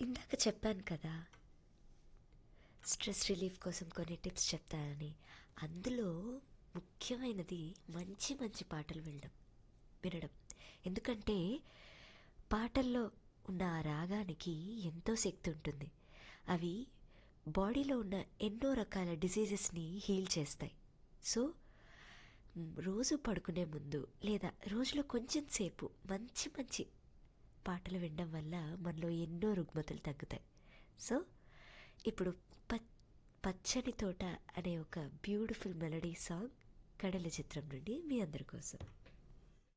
ఇందాక చెప్పాను కదా స్ట్రెస్ రిలీఫ్ కోసం కొన్ని టిప్స్ చెప్తానని అందులో ముఖ్యమైనది మంచి మంచి పాటలు వినడం వినడం ఎందుకంటే పాటల్లో ఉన్న ఆ రాగానికి ఎంతో శక్తి ఉంటుంది అవి బాడీలో ఉన్న ఎన్నో రకాల డిసీజెస్ని హీల్ చేస్తాయి సో మ్, రోజు పడుకునే ముందు లేదా రోజులో కొంచెం సేపు మంచి మంచి పాటలు వినడం వల్ల మనలో ఎన్నో రుగ్మతులు తగ్గుతాయి సో ఇప్పుడు ప పచ్చని తోట అనే ఒక బ్యూటిఫుల్ మెలడీ సాంగ్ కడల చిత్రం నుండి మీ అందరి కోసం